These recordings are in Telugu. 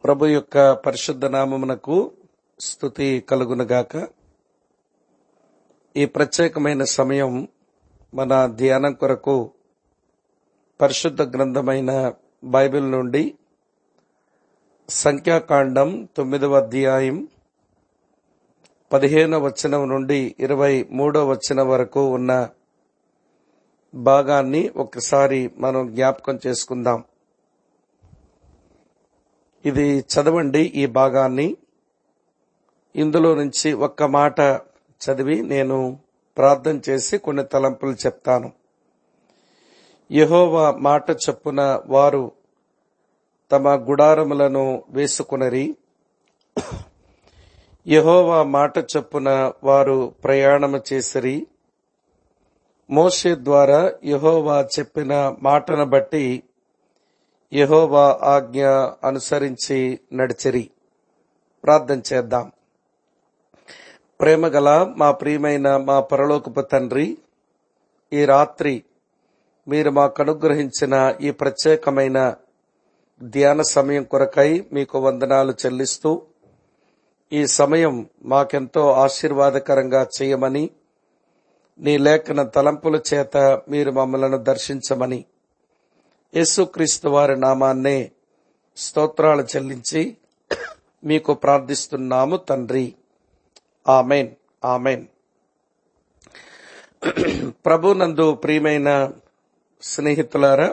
ప్రభు యొక్క పరిశుద్ధ నామమునకు స్థుతి కలుగునుగాక ఈ ప్రత్యేకమైన సమయం మన ధ్యానం కొరకు పరిశుద్ధ గ్రంథమైన బైబిల్ నుండి సంఖ్యాకాండం తొమ్మిదవ అధ్యాయం పదిహేనవ వచనం నుండి ఇరవై మూడవ వచనం వరకు ఉన్న భాగాన్ని ఒకసారి మనం జ్ఞాపకం చేసుకుందాం ఇది చదవండి ఈ భాగాన్ని ఇందులో నుంచి ఒక్క మాట చదివి నేను ప్రార్థన చేసి కొన్ని తలంపులు చెప్తాను యహోవా మాట చొప్పున వారు తమ గుడారములను వేసుకునరి యహోవా మాట చొప్పున వారు ప్రయాణము చేసిరి మోషే ద్వారా యహోవా చెప్పిన మాటను బట్టి యహోవా ఆజ్ఞ అనుసరించి నడిచిరి ప్రార్థన చేద్దాం ప్రేమగల మా ప్రియమైన మా పరలోకపు తండ్రి ఈ రాత్రి మీరు మాకు అనుగ్రహించిన ఈ ప్రత్యేకమైన ధ్యాన సమయం కొరకై మీకు వందనాలు చెల్లిస్తూ ఈ సమయం మాకెంతో ఆశీర్వాదకరంగా చేయమని నీ లేఖన తలంపుల చేత మీరు మమ్మలను దర్శించమని యేసుక్రీస్తు వారి నామాన్నే స్తోత్రాలు చెల్లించి మీకు ప్రార్థిస్తున్నాము తండ్రి ఆమెన్ ఆమెన్ ప్రభునందు ప్రియమైన స్నేహితులారా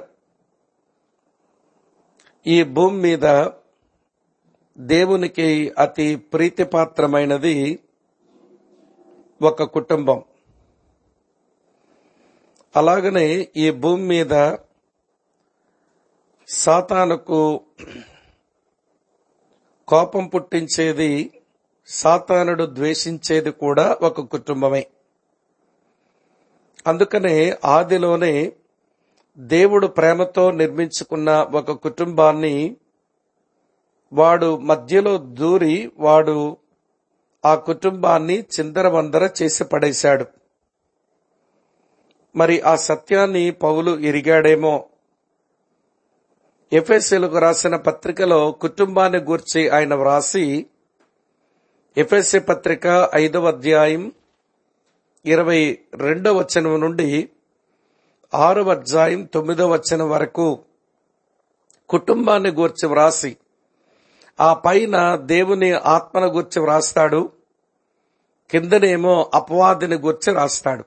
ఈ భూమి మీద దేవునికి అతి ప్రీతిపాత్రమైనది ఒక కుటుంబం అలాగనే ఈ భూమి మీద సాతానుకు కోపం పుట్టించేది సాతానుడు ద్వేషించేది కూడా ఒక కుటుంబమే అందుకనే ఆదిలోనే దేవుడు ప్రేమతో నిర్మించుకున్న ఒక కుటుంబాన్ని వాడు మధ్యలో దూరి వాడు ఆ కుటుంబాన్ని చిందరవందర చేసి పడేశాడు మరి ఆ సత్యాన్ని పౌలు ఎరిగాడేమో ఎఫ్ఎస్సీలకు రాసిన పత్రికలో కుటుంబాన్ని గూర్చి ఆయన వ్రాసి ఎఫ్ఎస్సి పత్రిక ఐదవ అధ్యాయం ఇరవై రెండవ వచనం నుండి ఆరవ అధ్యాయం తొమ్మిదవ వచనం వరకు కుటుంబాన్ని గూర్చి వ్రాసి ఆ పైన దేవుని ఆత్మను గూర్చి వ్రాస్తాడు కిందనేమో అపవాదిని గూర్చి రాస్తాడు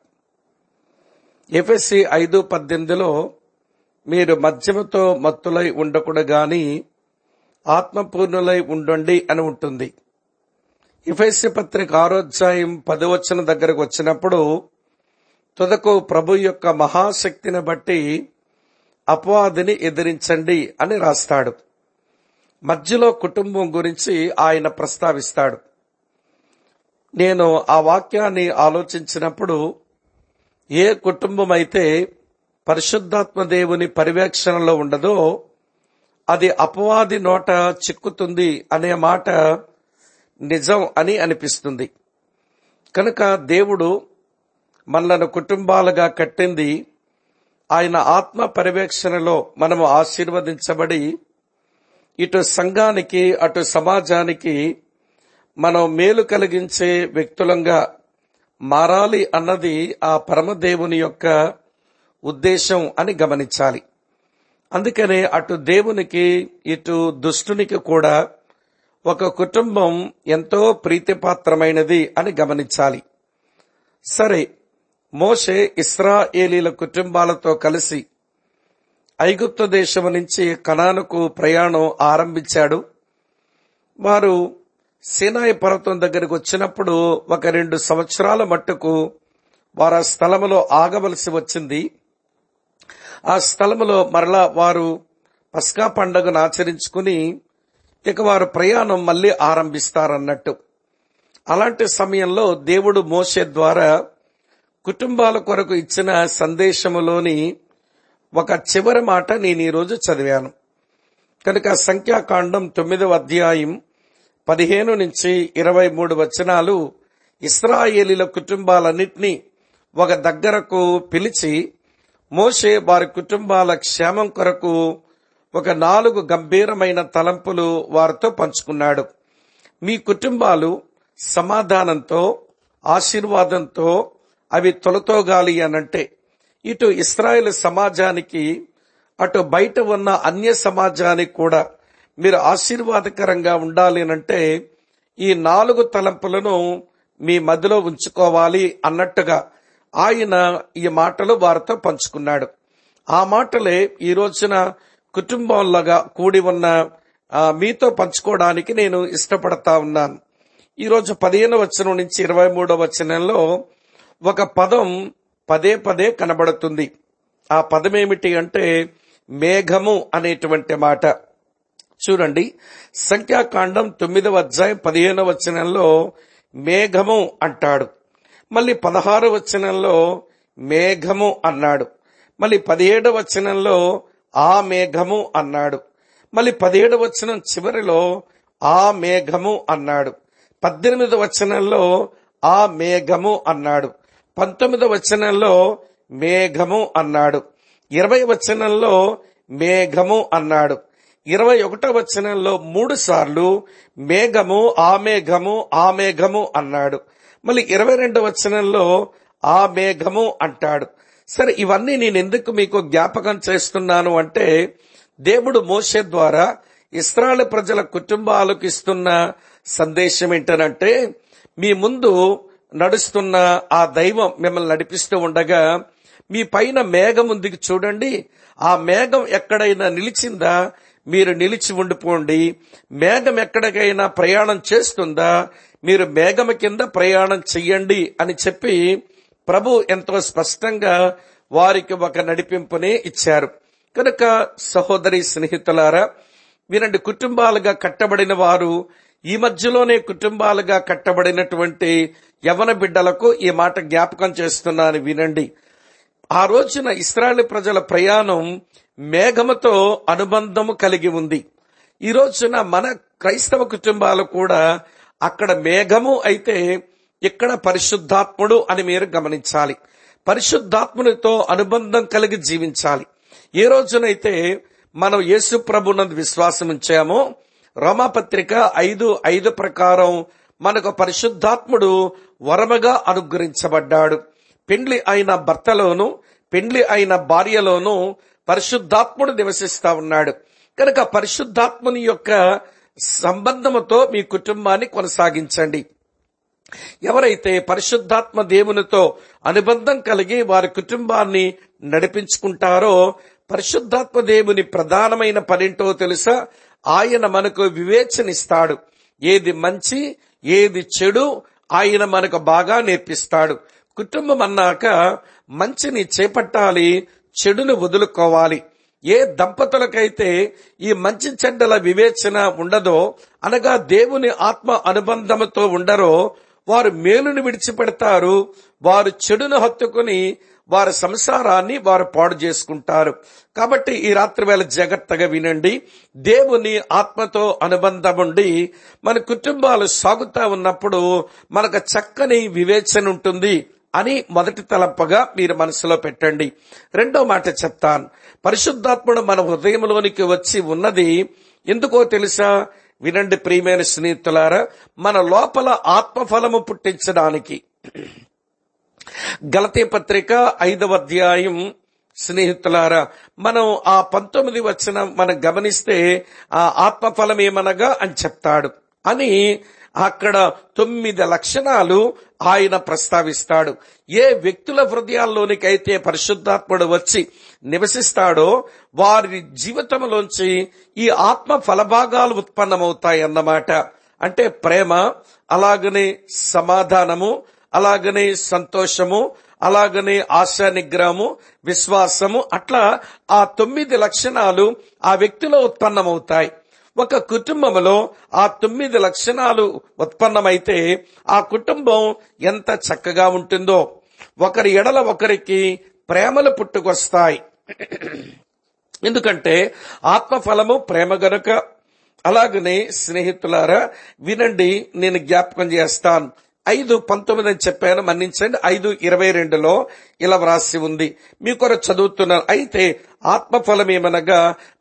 ఎఫ్ఎస్సి ఐదు పద్దెనిమిదిలో మీరు మద్యముతో మత్తులై ఉండకూడదు గాని ఆత్మపూర్ణులై ఉండండి అని ఉంటుంది ఎఫ్ఎస్సి పత్రిక ఆరోధ్యాయం పదవచన దగ్గరకు వచ్చినప్పుడు తుదకు ప్రభు యొక్క మహాశక్తిని బట్టి అపవాదిని ఎదిరించండి అని రాస్తాడు మధ్యలో కుటుంబం గురించి ఆయన ప్రస్తావిస్తాడు నేను ఆ వాక్యాన్ని ఆలోచించినప్పుడు ఏ కుటుంబం అయితే పరిశుద్ధాత్మ దేవుని పర్యవేక్షణలో ఉండదో అది అపవాది నోట చిక్కుతుంది అనే మాట నిజం అని అనిపిస్తుంది కనుక దేవుడు మనలను కుటుంబాలుగా కట్టింది ఆయన ఆత్మ పర్యవేక్షణలో మనము ఆశీర్వదించబడి ఇటు సంఘానికి అటు సమాజానికి మనం మేలు కలిగించే వ్యక్తులంగా మారాలి అన్నది ఆ పరమదేవుని యొక్క ఉద్దేశం అని గమనించాలి అందుకనే అటు దేవునికి ఇటు దుష్టునికి కూడా ఒక కుటుంబం ఎంతో ప్రీతిపాత్రమైనది అని గమనించాలి సరే మోషే ఇస్రాయేలీల కుటుంబాలతో కలిసి ఐగుప్తు దేశం నుంచి కనానుకు ప్రయాణం ఆరంభించాడు వారు సీనాయి పర్వతం దగ్గరికి వచ్చినప్పుడు ఒక రెండు సంవత్సరాల మట్టుకు వారు ఆ స్థలములో ఆగవలసి వచ్చింది ఆ స్థలములో మరలా వారు పస్కా పండుగను ఆచరించుకుని ఇక వారు ప్రయాణం మళ్ళీ ఆరంభిస్తారన్నట్టు అలాంటి సమయంలో దేవుడు మోసే ద్వారా కుటుంబాల కొరకు ఇచ్చిన సందేశములోని ఒక చివరి మాట నేను ఈరోజు చదివాను కనుక సంఖ్యాకాండం తొమ్మిదవ అధ్యాయం పదిహేను నుంచి ఇరవై మూడు వచనాలు ఇస్రాయేలీల కుటుంబాలన్నింటినీ ఒక దగ్గరకు పిలిచి మోషే వారి కుటుంబాల క్షేమం కొరకు ఒక నాలుగు గంభీరమైన తలంపులు వారితో పంచుకున్నాడు మీ కుటుంబాలు సమాధానంతో ఆశీర్వాదంతో అవి తొలతోగాలి అనంటే ఇటు ఇస్రాయేల్ సమాజానికి అటు బయట ఉన్న అన్య సమాజానికి కూడా మీరు ఆశీర్వాదకరంగా ఉండాలి అనంటే ఈ నాలుగు తలంపులను మీ మధ్యలో ఉంచుకోవాలి అన్నట్టుగా ఆయన ఈ మాటలు వారితో పంచుకున్నాడు ఆ మాటలే ఈ రోజున కుటుంబంలాగా కూడి ఉన్న ఆ, మీతో పంచుకోవడానికి నేను ఇష్టపడతా ఉన్నాను ఈ రోజు పదిహేను వచనం నుంచి ఇరవై మూడో వచనంలో ఒక పదం పదే పదే కనబడుతుంది ఆ పదం ఏమిటి అంటే మేఘము అనేటువంటి మాట చూడండి సంఖ్యాకాండం తొమ్మిదవ అధ్యాయం పదిహేనవ వచనంలో మేఘము అంటాడు మళ్ళీ పదహారు వచనంలో మేఘము అన్నాడు మళ్ళీ పదిహేడవ వచనంలో ఆ మేఘము అన్నాడు మళ్ళీ పదిహేడవ వచనం చివరిలో ఆ మేఘము అన్నాడు పద్దెనిమిదవ వచనంలో ఆ మేఘము అన్నాడు పంతొమ్మిదవ వచనంలో మేఘము అన్నాడు ఇరవై వచనంలో మేఘము అన్నాడు ఇరవై ఒకటో వచనంలో మూడు సార్లు మేఘము ఆ మేఘము ఆ మేఘము అన్నాడు మళ్ళీ ఇరవై రెండో వచనంలో ఆ మేఘము అంటాడు సరే ఇవన్నీ నేను ఎందుకు మీకు జ్ఞాపకం చేస్తున్నాను అంటే దేవుడు మోషే ద్వారా ఇస్రాయల్ ప్రజల కుటుంబాలకు ఇస్తున్న సందేశం ఏంటనంటే మీ ముందు నడుస్తున్న ఆ దైవం మిమ్మల్ని నడిపిస్తూ ఉండగా మీ పైన మేఘం ఉంది చూడండి ఆ మేఘం ఎక్కడైనా నిలిచిందా మీరు నిలిచి ఉండిపోండి మేఘం ఎక్కడికైనా ప్రయాణం చేస్తుందా మీరు మేఘం కింద ప్రయాణం చెయ్యండి అని చెప్పి ప్రభు ఎంతో స్పష్టంగా వారికి ఒక నడిపింపుని ఇచ్చారు కనుక సహోదరి స్నేహితులారా వినండి కుటుంబాలుగా కట్టబడిన వారు ఈ మధ్యలోనే కుటుంబాలుగా కట్టబడినటువంటి యవన బిడ్డలకు ఈ మాట జ్ఞాపకం చేస్తున్నాను వినండి ఆ రోజున ఇస్రాయేల్ ప్రజల ప్రయాణం మేఘముతో అనుబంధము కలిగి ఉంది ఈ రోజున మన క్రైస్తవ కుటుంబాలు కూడా అక్కడ మేఘము అయితే ఇక్కడ పరిశుద్ధాత్ముడు అని మీరు గమనించాలి పరిశుద్ధాత్మునితో అనుబంధం కలిగి జీవించాలి ఏ రోజునైతే మనం యేసు ప్రభునందు విశ్వాసం ఉంచామో రోమాపత్రిక ఐదు ఐదు ప్రకారం మనకు పరిశుద్ధాత్ముడు వరముగా అనుగ్రహించబడ్డాడు పెండ్లి అయిన భర్తలోను పెండ్లి అయిన భార్యలోను పరిశుద్ధాత్ముడు నివసిస్తా ఉన్నాడు కనుక పరిశుద్ధాత్ముని యొక్క సంబంధముతో మీ కుటుంబాన్ని కొనసాగించండి ఎవరైతే పరిశుద్ధాత్మ దేవునితో అనుబంధం కలిగి వారి కుటుంబాన్ని నడిపించుకుంటారో పరిశుద్ధాత్మ దేవుని ప్రధానమైన పనింటో తెలుసా ఆయన మనకు వివేచనిస్తాడు ఏది మంచి ఏది చెడు ఆయన మనకు బాగా నేర్పిస్తాడు కుటుంబం అన్నాక మంచిని చేపట్టాలి చెడును వదులుకోవాలి ఏ దంపతులకైతే ఈ మంచి చెడ్డల వివేచన ఉండదో అనగా దేవుని ఆత్మ అనుబంధముతో ఉండరో వారు మేలును విడిచిపెడతారు వారు చెడును హత్తుకుని వారి సంసారాన్ని వారు పాడు చేసుకుంటారు కాబట్టి ఈ రాత్రి వేళ జాగ్రత్తగా వినండి దేవుని ఆత్మతో అనుబంధం ఉండి మన కుటుంబాలు సాగుతా ఉన్నప్పుడు మనకు చక్కని వివేచన ఉంటుంది అని మొదటి తలంపగా మీరు మనసులో పెట్టండి రెండో మాట చెప్తాను పరిశుద్ధాత్ముడు మన హృదయంలోనికి వచ్చి ఉన్నది ఎందుకో తెలుసా వినండి ప్రియమైన స్నేహితులారా మన లోపల ఆత్మఫలము పుట్టించడానికి గలతీ పత్రిక ఐదవ అధ్యాయం స్నేహితులారా మనం ఆ పంతొమ్మిది వచ్చిన మనం గమనిస్తే ఆ ఆత్మఫలం ఏమనగా అని చెప్తాడు అని అక్కడ తొమ్మిది లక్షణాలు ఆయన ప్రస్తావిస్తాడు ఏ వ్యక్తుల హృదయాల్లోనికైతే పరిశుద్ధాత్ముడు వచ్చి నివసిస్తాడో వారి జీవితంలోంచి ఈ ఆత్మ ఫలభాగాలు ఉత్పన్నమవుతాయి అన్నమాట అంటే ప్రేమ అలాగనే సమాధానము అలాగనే సంతోషము అలాగనే ఆశా నిగ్రహము విశ్వాసము అట్లా ఆ తొమ్మిది లక్షణాలు ఆ వ్యక్తిలో ఉత్పన్నమవుతాయి ఒక కుటుంబంలో ఆ తొమ్మిది లక్షణాలు ఉత్పన్నమైతే ఆ కుటుంబం ఎంత చక్కగా ఉంటుందో ఒకరి ఎడల ఒకరికి ప్రేమలు పుట్టుకొస్తాయి ఎందుకంటే ఆత్మఫలము ప్రేమ గనుక అలాగనే స్నేహితులారా వినండి నేను జ్ఞాపకం చేస్తాను ఐదు పంతొమ్మిది అని చెప్పాను మన్నించండి ఐదు ఇరవై రెండులో ఇలా వ్రాసి ఉంది మీ కొరకు చదువుతున్నాను అయితే ఆత్మఫలం ఏమనగా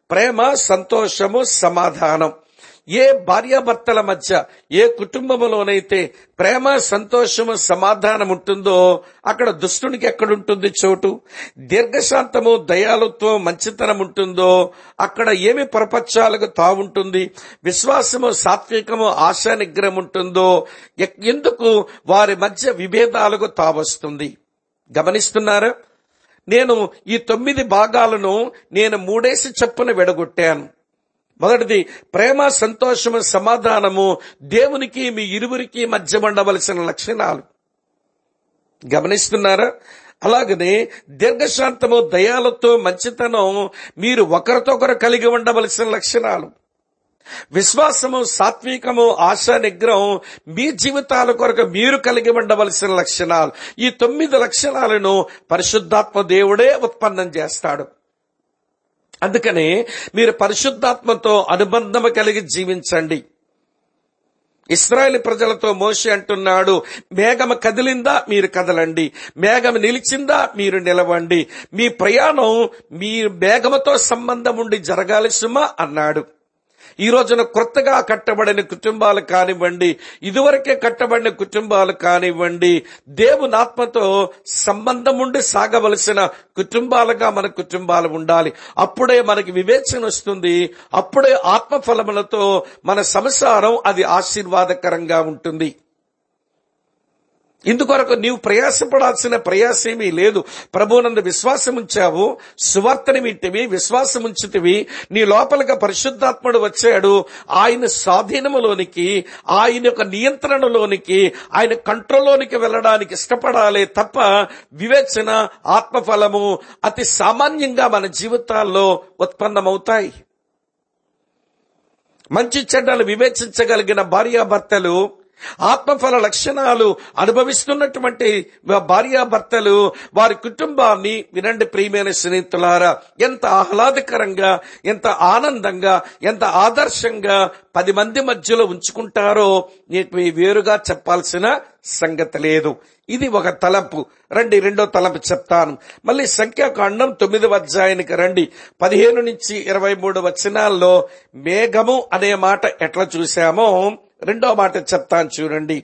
ప్రేమ సంతోషము సమాధానం ఏ భార్యాభర్తల మధ్య ఏ కుటుంబంలోనైతే ప్రేమ సంతోషము సమాధానం ఉంటుందో అక్కడ దుష్టునికి ఎక్కడుంటుంది చోటు దీర్ఘశాంతము దయాలుత్వం మంచితనం ఉంటుందో అక్కడ ఏమి ప్రపంచాలకు తావుంటుంది విశ్వాసము సాత్వికము ఆశా నిగ్రహం ఉంటుందో ఎక్- ఎందుకు వారి మధ్య విభేదాలకు తావస్తుంది గమనిస్తున్నారా నేను ఈ తొమ్మిది భాగాలను నేను మూడేసి చెప్పున విడగొట్టాను మొదటిది ప్రేమ సంతోషము సమాధానము దేవునికి మీ ఇరువురికి మధ్య ఉండవలసిన లక్షణాలు గమనిస్తున్నారా అలాగనే దీర్ఘశాంతము దయాలతో మంచితనం మీరు ఒకరితొకరు కలిగి ఉండవలసిన లక్షణాలు విశ్వాసము సాత్వికము ఆశా నిగ్రహం మీ జీవితాల కొరకు మీరు కలిగి ఉండవలసిన లక్షణాలు ఈ తొమ్మిది లక్షణాలను పరిశుద్ధాత్మ దేవుడే ఉత్పన్నం చేస్తాడు అందుకని మీరు పరిశుద్ధాత్మతో అనుబంధము కలిగి జీవించండి ఇస్రాయేల్ ప్రజలతో మోషి అంటున్నాడు మేఘము కదిలిందా మీరు కదలండి మేఘము నిలిచిందా మీరు నిలవండి మీ ప్రయాణం మీ మేఘముతో సంబంధం ఉండి జరగాలి సుమా అన్నాడు ఈ రోజున కొత్తగా కట్టబడిన కుటుంబాలు కానివ్వండి ఇదివరకే కట్టబడిన కుటుంబాలు కానివ్వండి దేవుని ఆత్మతో సంబంధం ఉండి సాగవలసిన కుటుంబాలుగా మన కుటుంబాలు ఉండాలి అప్పుడే మనకి వివేచన వస్తుంది అప్పుడే ఆత్మ ఫలములతో మన సంసారం అది ఆశీర్వాదకరంగా ఉంటుంది ఇందుకొరకు నీవు ప్రయాసపడాల్సిన ప్రయాసేమీ లేదు ప్రభువునందు విశ్వాసం ఉంచావు సువార్తని వింటివి విశ్వాసం ఉంచితివి నీ లోపలిగా పరిశుద్ధాత్ముడు వచ్చాడు ఆయన స్వాధీనములోనికి ఆయన యొక్క నియంత్రణలోనికి ఆయన కంట్రోల్లోనికి వెళ్ళడానికి ఇష్టపడాలి తప్ప వివేచన ఆత్మఫలము అతి సామాన్యంగా మన జీవితాల్లో ఉత్పన్నమవుతాయి మంచి చెడ్డలు వివేచించగలిగిన భార్యాభర్తలు ఆత్మఫల లక్షణాలు అనుభవిస్తున్నటువంటి భార్యాభర్తలు వారి కుటుంబాన్ని వినండి ప్రియమైన స్నేహితులారా ఎంత ఆహ్లాదకరంగా ఎంత ఆనందంగా ఎంత ఆదర్శంగా పది మంది మధ్యలో ఉంచుకుంటారో నీకు ఈ వేరుగా చెప్పాల్సిన సంగతి లేదు ఇది ఒక తలంపు రండి రెండో తలంపు చెప్తాను మళ్ళీ సంఖ్యాకాండం తొమ్మిదవ అధ్యాయానికి రండి పదిహేను నుంచి ఇరవై మూడు వచనాల్లో మేఘము అనే మాట ఎట్లా చూశామో రెండో మాట చెప్తాను చూడండి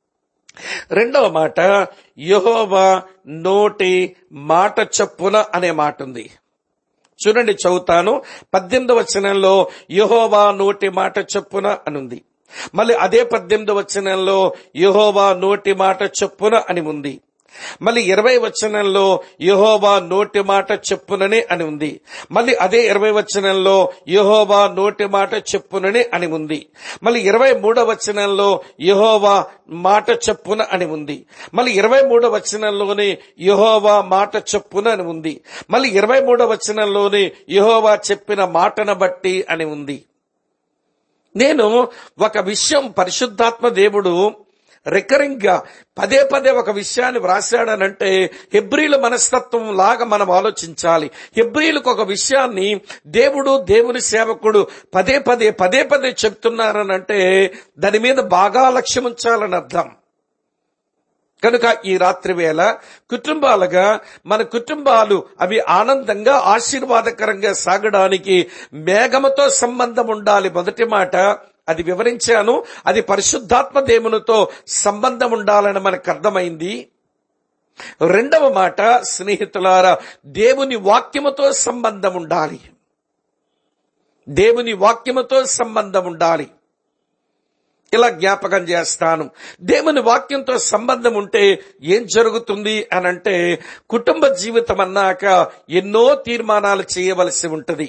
రెండవ మాట యహోవా నోటి మాట చొప్పున అనే మాట ఉంది చూడండి చదువుతాను పద్దెనిమిది వచనంలో యహోవా నోటి మాట చొప్పున అని ఉంది మళ్ళీ అదే పద్దెనిమిది వచనంలో యహోవా నోటి మాట చొప్పున అని ఉంది మళ్ళీ ఇరవై వచనంలో యహోవా నోటి మాట చెప్పునని అని ఉంది మళ్ళీ అదే ఇరవై వచనంలో యహోవా నోటి మాట చెప్పునని అని ఉంది మళ్ళీ ఇరవై మూడవ వచనంలో యహోవా మాట చెప్పున అని ఉంది మళ్ళీ ఇరవై మూడవ వచనంలోని యహోవా మాట చెప్పున అని ఉంది మళ్ళీ ఇరవై మూడవ వచనంలోని యహోవా చెప్పిన మాటను బట్టి అని ఉంది నేను ఒక విషయం పరిశుద్ధాత్మ దేవుడు రికరింగ్ గా పదే పదే ఒక విషయాన్ని వ్రాశాడనంటే హెబ్రిల మనస్తత్వం లాగా మనం ఆలోచించాలి హెబ్రిలకు ఒక విషయాన్ని దేవుడు దేవుని సేవకుడు పదే పదే పదే పదే చెప్తున్నారనంటే దాని మీద బాగా లక్ష్యం ఉంచాలని అర్థం కనుక ఈ రాత్రి వేళ కుటుంబాలుగా మన కుటుంబాలు అవి ఆనందంగా ఆశీర్వాదకరంగా సాగడానికి మేఘముతో సంబంధం ఉండాలి మొదటి మాట అది వివరించాను అది పరిశుద్ధాత్మ దేవునితో సంబంధం ఉండాలని మనకు అర్థమైంది రెండవ మాట స్నేహితులారా దేవుని వాక్యముతో సంబంధం ఉండాలి దేవుని వాక్యముతో సంబంధం ఉండాలి ఇలా జ్ఞాపకం చేస్తాను దేవుని వాక్యంతో సంబంధం ఉంటే ఏం జరుగుతుంది అని అంటే కుటుంబ జీవితం అన్నాక ఎన్నో తీర్మానాలు చేయవలసి ఉంటుంది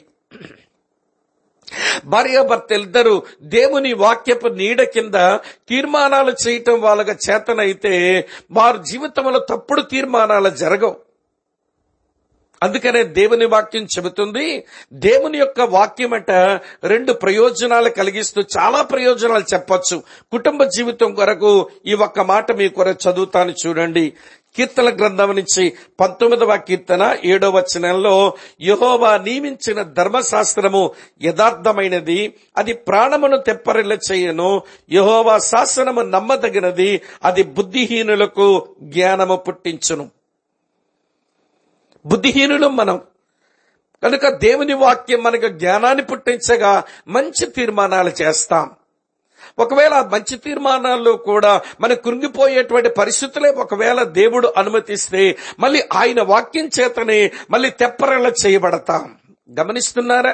భార్యాభర్తలిద్దరూ దేవుని వాక్యపు నీడ కింద తీర్మానాలు చేయటం వాళ్ళగా చేతనైతే వారి జీవితంలో తప్పుడు తీర్మానాలు జరగవు అందుకనే దేవుని వాక్యం చెబుతుంది దేవుని యొక్క వాక్యం అంట రెండు ప్రయోజనాలు కలిగిస్తూ చాలా ప్రయోజనాలు చెప్పొచ్చు కుటుంబ జీవితం కొరకు ఈ ఒక్క మాట మీ కొరకు చదువుతాను చూడండి కీర్తన గ్రంథం నుంచి పంతొమ్మిదవ కీర్తన ఏడవ వచనంలో యహోవా నియమించిన ధర్మశాస్త్రము యథార్థమైనది అది ప్రాణమును తెప్పరిల్ల చేయను యహోవా శాసనము నమ్మదగినది అది బుద్ధిహీనులకు జ్ఞానము పుట్టించును బుద్ధిహీనులు మనం కనుక దేవుని వాక్యం మనకు జ్ఞానాన్ని పుట్టించగా మంచి తీర్మానాలు చేస్తాం ఒకవేళ ఆ మంచి తీర్మానాల్లో కూడా మన కృంగిపోయేటువంటి పరిస్థితులే ఒకవేళ దేవుడు అనుమతిస్తే మళ్ళీ ఆయన వాక్యం చేతనే మళ్ళీ తెప్పరల చేయబడతాం గమనిస్తున్నారా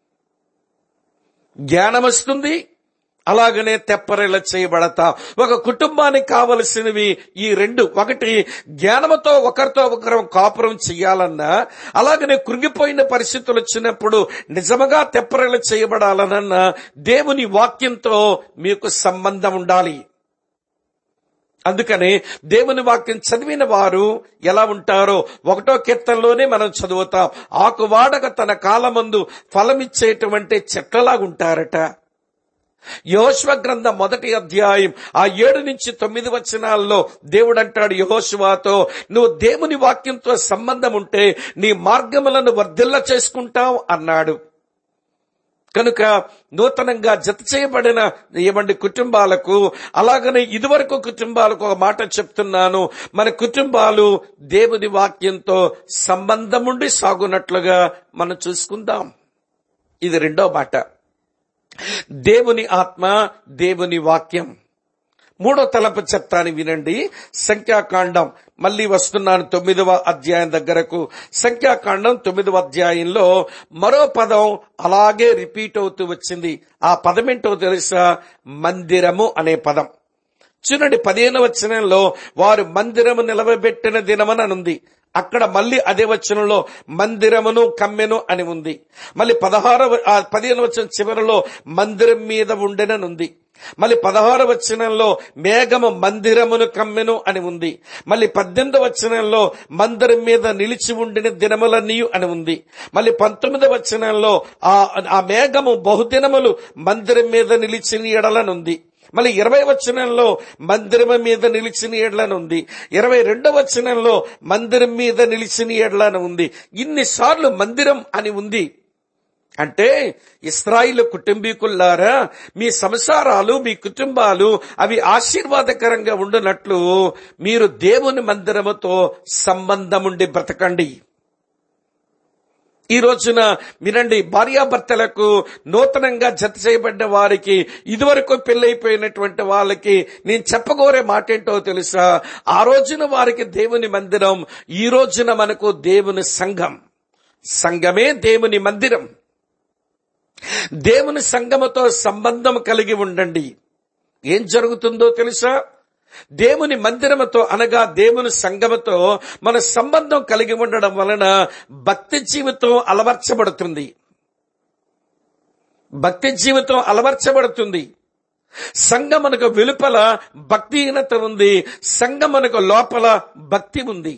జ్ఞానం వస్తుంది అలాగనే తెప్పరిల చేయబడతాం ఒక కుటుంబానికి కావలసినవి ఈ రెండు ఒకటి జ్ఞానముతో ఒకరితో ఒకరు కాపురం చేయాలన్నా అలాగనే కృంగిపోయిన పరిస్థితులు వచ్చినప్పుడు నిజముగా తెప్పరిల చేయబడాలనన్నా దేవుని వాక్యంతో మీకు సంబంధం ఉండాలి అందుకని దేవుని వాక్యం చదివిన వారు ఎలా ఉంటారో ఒకటో కీర్తనలోనే మనం చదువుతాం ఆకువాడక తన కాలమందు ఫలమిచ్చేటువంటి చెట్లలాగుంటారట యోశ్వ గ్రంథం మొదటి అధ్యాయం ఆ ఏడు నుంచి తొమ్మిది వచనాల్లో దేవుడు అంటాడు యహోశువాతో నువ్వు దేవుని వాక్యంతో సంబంధం ఉంటే నీ మార్గములను వర్ధిల్ల చేసుకుంటావు అన్నాడు కనుక నూతనంగా జత చేయబడిన ఏమండి కుటుంబాలకు అలాగనే ఇదివరకు కుటుంబాలకు ఒక మాట చెప్తున్నాను మన కుటుంబాలు దేవుని వాక్యంతో సంబంధముండి సాగునట్లుగా మనం చూసుకుందాం ఇది రెండో మాట దేవుని ఆత్మ దేవుని వాక్యం మూడో తలపు చెప్తాను వినండి సంఖ్యాకాండం మళ్ళీ వస్తున్నాను తొమ్మిదవ అధ్యాయం దగ్గరకు సంఖ్యాకాండం తొమ్మిదవ అధ్యాయంలో మరో పదం అలాగే రిపీట్ అవుతూ వచ్చింది ఆ పదం ఏంటో తెలుసా మందిరము అనే పదం చూడండి పదిహేను వచనంలో వారు మందిరము నిలవబెట్టిన దినమని అనుంది అక్కడ మళ్ళీ అదే వచనంలో మందిరమును కమ్మెను అని ఉంది మళ్ళీ పదహారవ ఆ పదిహేను వచనం చివరిలో మందిరం మీద ఉండెననుంది మళ్ళీ పదహారు వచనంలో మేఘము మందిరమును కమ్మెను అని ఉంది మళ్ళీ పద్దెనిమిది వచనంలో మందిరం మీద నిలిచి ఉండిన దినములన్నీయు అని ఉంది మళ్ళీ పంతొమ్మిది వచనంలో ఆ ఆ మేఘము బహుదినములు మందిరం మీద నిలిచిన ఎడలనుంది మళ్ళీ ఇరవై వచనంలో మందిరం మీద నిలిచిన ఎడ్లను ఉంది ఇరవై రెండవ వచనంలో మందిరం మీద నిలిచిన ఎడ్లను ఉంది ఇన్నిసార్లు మందిరం అని ఉంది అంటే ఇస్రాయిల్ కుటుంబీకుల్లారా మీ సంసారాలు మీ కుటుంబాలు అవి ఆశీర్వాదకరంగా ఉండునట్లు మీరు దేవుని మందిరముతో సంబంధముండి బ్రతకండి ఈ రోజున వినండి భార్యాభర్తలకు నూతనంగా జత చేయబడ్డ వారికి ఇదివరకు పెళ్ళైపోయినటువంటి వాళ్ళకి నేను చెప్పగోరే మాట ఏంటో తెలుసా ఆ రోజున వారికి దేవుని మందిరం ఈ రోజున మనకు దేవుని సంఘం సంఘమే దేవుని మందిరం దేవుని సంఘముతో సంబంధం కలిగి ఉండండి ఏం జరుగుతుందో తెలుసా దేవుని మందిరముతో అనగా దేవుని సంగమతో మన సంబంధం కలిగి ఉండడం వలన భక్తి జీవితం అలవర్చబడుతుంది భక్తి జీవితం అలవర్చబడుతుంది సంగమనకు వెలుపల భక్తిహీనత ఉంది సంగమనకు లోపల భక్తి ఉంది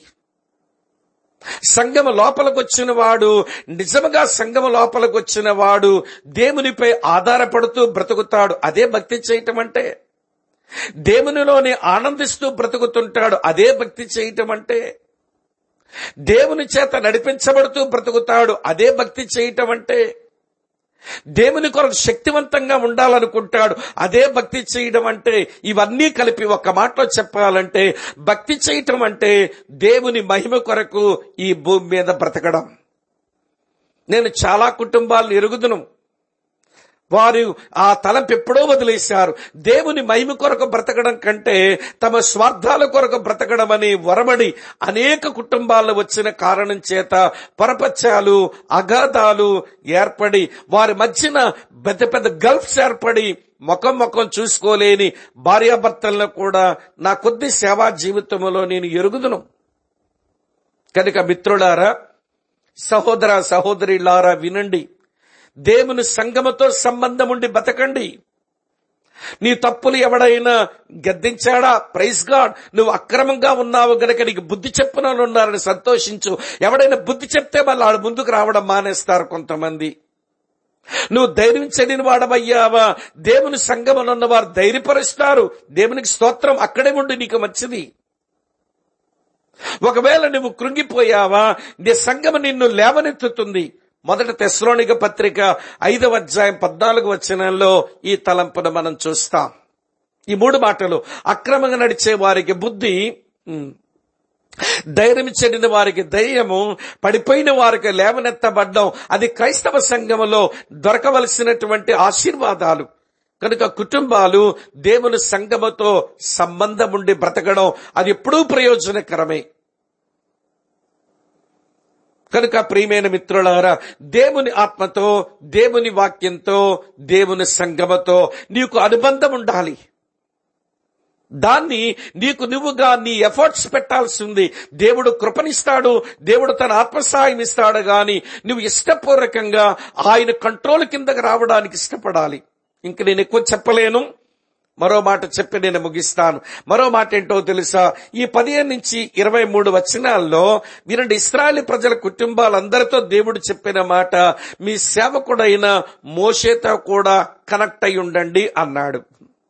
సంగమ లోపలికి వచ్చిన వాడు నిజముగా సంగమ లోపలికి వచ్చిన వాడు దేవునిపై ఆధారపడుతూ బ్రతుకుతాడు అదే భక్తి చేయటం అంటే దేవునిలోని ఆనందిస్తూ బ్రతుకుతుంటాడు అదే భక్తి చేయటం అంటే దేవుని చేత నడిపించబడుతూ బ్రతుకుతాడు అదే భక్తి చేయటం అంటే దేవుని కొరకు శక్తివంతంగా ఉండాలనుకుంటాడు అదే భక్తి చేయడం అంటే ఇవన్నీ కలిపి ఒక మాటలో చెప్పాలంటే భక్తి చేయటం అంటే దేవుని మహిమ కొరకు ఈ భూమి మీద బ్రతకడం నేను చాలా కుటుంబాలను ఎరుగుదును వారు ఆ తలంపు ఎప్పుడో వదిలేశారు దేవుని మహిమ కొరకు బ్రతకడం కంటే తమ స్వార్థాల కొరకు బ్రతకడం అని వరమడి అనేక కుటుంబాల్లో వచ్చిన కారణం చేత పరపత్యాలు అగాధాలు ఏర్పడి వారి మధ్యన పెద్ద పెద్ద గల్ఫ్స్ ఏర్పడి ముఖం ముఖం చూసుకోలేని భార్యాభర్తలను కూడా నా కొద్ది సేవా జీవితంలో నేను ఎరుగుదును కనుక మిత్రులారా సహోదర సహోదరిలారా వినండి దేవుని సంగమతో సంబంధం ఉండి బతకండి నీ తప్పులు ఎవడైనా గద్దించాడా ప్రైజ్ గాడ్ నువ్వు అక్రమంగా ఉన్నావు గనక నీకు బుద్ధి చెప్పునని ఉన్నారని సంతోషించు ఎవడైనా బుద్ధి చెప్తే మళ్ళీ ఆడు ముందుకు రావడం మానేస్తారు కొంతమంది నువ్వు ధైర్యం చెడిన వాడవయ్యావా దేవుని సంగమను ఉన్నవారు ధైర్యపరుస్తారు దేవునికి స్తోత్రం అక్కడే ఉండి నీకు మంచిది ఒకవేళ నువ్వు కృంగిపోయావా నీ సంగమ నిన్ను లేవనెత్తుతుంది మొదట తెస్లోనిక పత్రిక ఐదవ అధ్యాయం పద్నాలుగు వచనంలో ఈ తలంపును మనం చూస్తాం ఈ మూడు మాటలు అక్రమంగా నడిచే వారికి బుద్ధి ఉమ్, ధైర్యం చెందిన వారికి ధైర్యము పడిపోయిన వారికి లేవనెత్తబడ్డం అది క్రైస్తవ సంఘములో దొరకవలసినటువంటి ఆశీర్వాదాలు కనుక కుటుంబాలు దేవుని సంగమతో సంబంధం ఉండి బ్రతకడం అది ఎప్పుడూ ప్రయోజనకరమే కనుక ప్రియమైన మిత్రులారా దేవుని ఆత్మతో దేవుని వాక్యంతో దేవుని సంగమతో నీకు అనుబంధం ఉండాలి దాన్ని నీకు నువ్వుగా నీ ఎఫర్ట్స్ పెట్టాల్సి ఉంది దేవుడు కృపనిస్తాడు దేవుడు తన ఆత్మసాయం ఇస్తాడు గాని నువ్వు ఇష్టపూర్వకంగా ఆయన కంట్రోల్ కిందకి రావడానికి ఇష్టపడాలి ఇంక నేను ఎక్కువ చెప్పలేను మరో మాట చెప్పి నేను ముగిస్తాను మరో మాట ఏంటో తెలుసా ఈ పదిహేను నుంచి ఇరవై మూడు వచనాల్లో వినండి ఇస్రాయలి ప్రజల కుటుంబాలందరితో దేవుడు చెప్పిన మాట మీ సేవకుడైన మోషేతో కూడా కనెక్ట్ అయి ఉండండి అన్నాడు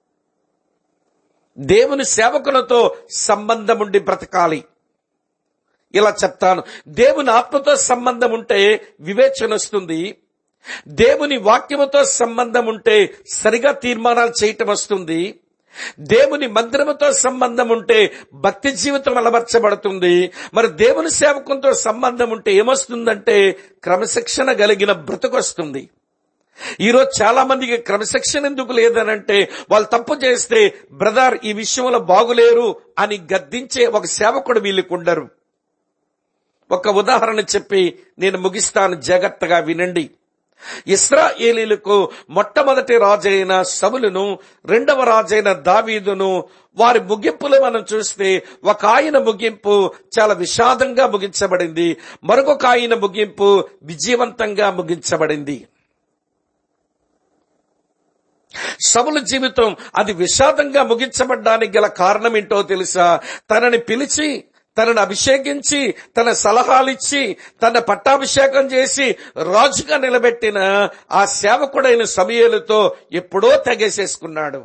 దేవుని సేవకులతో సంబంధం ఉండి బ్రతకాలి ఇలా చెప్తాను దేవుని ఆత్మతో సంబంధం ఉంటే వివేచన వస్తుంది దేవుని వాక్యముతో సంబంధం ఉంటే సరిగా తీర్మానాలు చేయటం వస్తుంది దేవుని మందిరముతో సంబంధం ఉంటే భక్తి జీవితం అలవర్చబడుతుంది మరి దేవుని సేవకంతో సంబంధం ఉంటే ఏమొస్తుందంటే క్రమశిక్షణ కలిగిన బ్రతుకొస్తుంది ఈరోజు చాలా మందికి క్రమశిక్షణ ఎందుకు లేదనంటే వాళ్ళు తప్పు చేస్తే బ్రదర్ ఈ విషయంలో బాగులేరు అని గద్దించే ఒక సేవకుడు వీళ్ళకుండరు ఒక ఉదాహరణ చెప్పి నేను ముగిస్తాను జాగ్రత్తగా వినండి ఇస్రాయేలీలకు మొట్టమొదటి రాజైన సవులును రెండవ రాజైన దావీదును వారి ముగింపులు మనం చూస్తే ఒక ఆయన ముగింపు చాలా విషాదంగా ముగించబడింది మరొక ఆయన ముగింపు విజయవంతంగా ముగించబడింది సముల జీవితం అది విషాదంగా ముగించబడ్డానికి గల కారణం ఏంటో తెలుసా తనని పిలిచి తనను అభిషేకించి తన సలహాలిచ్చి తన పట్టాభిషేకం చేసి రాజుగా నిలబెట్టిన ఆ సేవకుడైన సమయలతో ఎప్పుడో తెగేసేసుకున్నాడు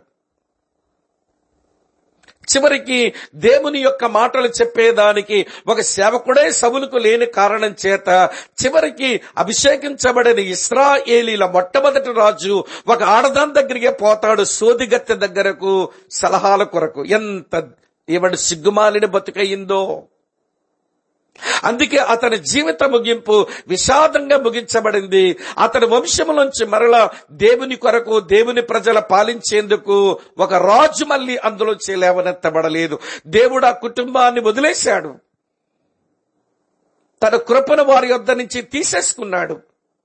చివరికి దేవుని యొక్క మాటలు చెప్పేదానికి ఒక సేవకుడే సవులకు లేని కారణం చేత చివరికి అభిషేకించబడిన ఇస్రాయేలీల మొట్టమొదటి రాజు ఒక ఆడదాని దగ్గరికి పోతాడు సోదిగత్తె దగ్గరకు సలహాల కొరకు ఎంత ఏమడు సిగ్గుమాలిన బతుకయిందో అందుకే అతని జీవిత ముగింపు విషాదంగా ముగించబడింది అతని వంశములోంచి మరల దేవుని కొరకు దేవుని ప్రజల పాలించేందుకు ఒక రాజు మళ్ళీ అందులో లేవనెత్తబడలేదు దేవుడు ఆ కుటుంబాన్ని వదిలేశాడు తన కృపను వారి యొద్ద నుంచి తీసేసుకున్నాడు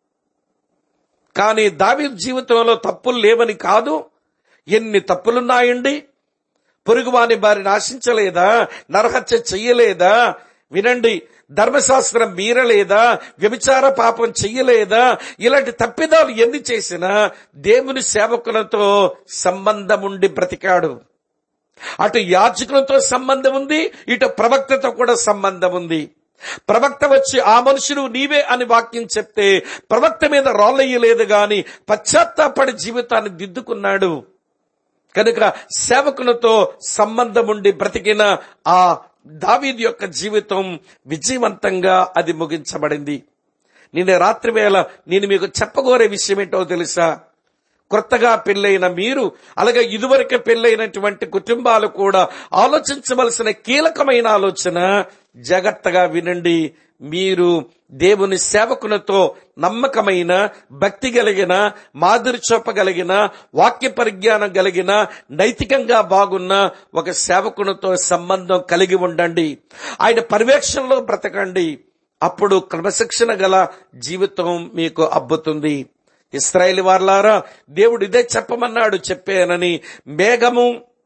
కానీ దావి జీవితంలో తప్పులు లేవని కాదు ఎన్ని తప్పులున్నాయండి పొరుగువాని వారిని ఆశించలేదా నరహత్య చెయ్యలేదా వినండి ధర్మశాస్త్రం మీరలేదా వ్యభిచార పాపం చెయ్యలేదా ఇలాంటి తప్పిదాలు ఎన్ని చేసినా దేవుని సేవకులతో సంబంధం ఉండి బ్రతికాడు అటు యాజకులతో సంబంధం ఉంది ఇటు ప్రవక్తతో కూడా సంబంధం ఉంది ప్రవక్త వచ్చి ఆ మనుషుడు నీవే అని వాక్యం చెప్తే ప్రవక్త మీద రాళ్ళయ్యలేదు గాని పశ్చాత్తాపడి జీవితాన్ని దిద్దుకున్నాడు కనుక సేవకులతో సంబంధం ఉండి బ్రతికిన ఆ దావీద్ యొక్క జీవితం విజయవంతంగా అది ముగించబడింది నిన్న రాత్రి వేళ నేను మీకు చెప్పగోరే విషయం ఏంటో తెలుసా కొత్తగా పెళ్ళైన మీరు అలాగే ఇదివరకే పెళ్ళైనటువంటి కుటుంబాలు కూడా ఆలోచించవలసిన కీలకమైన ఆలోచన జాగ్రత్తగా వినండి మీరు దేవుని సేవకులతో నమ్మకమైన భక్తి కలిగిన మాదిరి చూపగలిగిన వాక్య పరిజ్ఞానం కలిగిన నైతికంగా బాగున్న ఒక సేవకునితో సంబంధం కలిగి ఉండండి ఆయన పర్యవేక్షణలో బ్రతకండి అప్పుడు క్రమశిక్షణ గల జీవితం మీకు అబ్బుతుంది ఇస్రాయేల్ వార్లారా దేవుడు ఇదే చెప్పమన్నాడు చెప్పానని మేఘము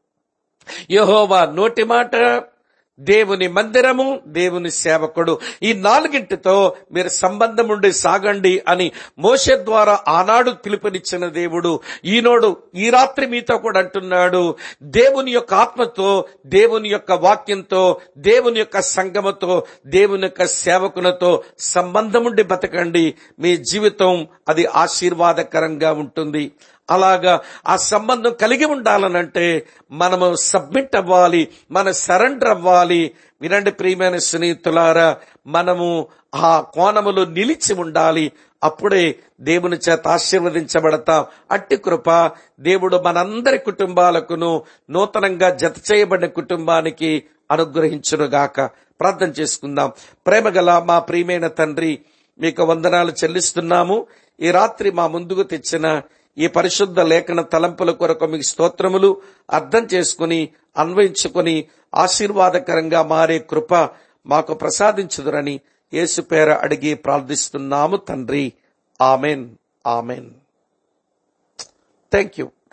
యహోవా నోటి మాట దేవుని మందిరము దేవుని సేవకుడు ఈ నాలుగింటితో మీరు సంబంధం ఉండి సాగండి అని మోషే ద్వారా ఆనాడు పిలుపునిచ్చిన దేవుడు ఈనాడు ఈ రాత్రి మీతో కూడా అంటున్నాడు దేవుని యొక్క ఆత్మతో దేవుని యొక్క వాక్యంతో దేవుని యొక్క సంగమతో దేవుని యొక్క సేవకులతో సంబంధం ఉండి బతకండి మీ జీవితం అది ఆశీర్వాదకరంగా ఉంటుంది అలాగా ఆ సంబంధం కలిగి ఉండాలనంటే మనము సబ్మిట్ అవ్వాలి మన సరెండర్ అవ్వాలి వినండి ప్రియమైన స్నేహితులారా మనము ఆ కోణములో నిలిచి ఉండాలి అప్పుడే దేవుని చేత ఆశీర్వదించబడతాం అట్టి కృప దేవుడు మనందరి కుటుంబాలకును నూతనంగా జత చేయబడిన కుటుంబానికి అనుగ్రహించునుగాక ప్రార్థన చేసుకుందాం ప్రేమగల మా ప్రియమైన తండ్రి మీకు వందనాలు చెల్లిస్తున్నాము ఈ రాత్రి మా ముందుకు తెచ్చిన ఈ పరిశుద్ధ లేఖన తలంపుల కొరకు మీకు స్తోత్రములు అర్థం చేసుకుని అన్వయించుకొని ఆశీర్వాదకరంగా మారే కృప మాకు ప్రసాదించుదురని యేసు పేర అడిగి ప్రార్థిస్తున్నాము తండ్రి ఆమెన్ ఆమెన్ థ్యాంక్ యూ